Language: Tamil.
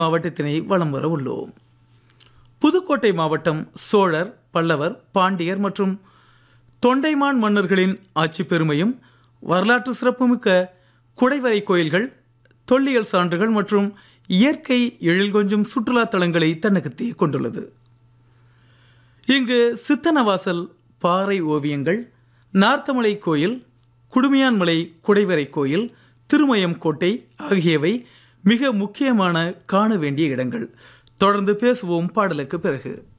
மாவட்டத்தினை வலம் வர உள்ளோம் புதுக்கோட்டை மாவட்டம் சோழர் பல்லவர் பாண்டியர் மற்றும் தொண்டைமான் மன்னர்களின் ஆட்சி பெருமையும் வரலாற்று சிறப்புமிக்க குடைவரை கோயில்கள் தொல்லியல் சான்றுகள் மற்றும் இயற்கை எழில் கொஞ்சும் சுற்றுலா தலங்களை தன்னகத்தே கொண்டுள்ளது இங்கு சித்தனவாசல் பாறை ஓவியங்கள் நார்த்தமலை கோயில் குடுமியான்மலை குடைவரை கோயில் திருமயம் கோட்டை ஆகியவை மிக முக்கியமான காண வேண்டிய இடங்கள் தொடர்ந்து பேசுவோம் பாடலுக்கு பிறகு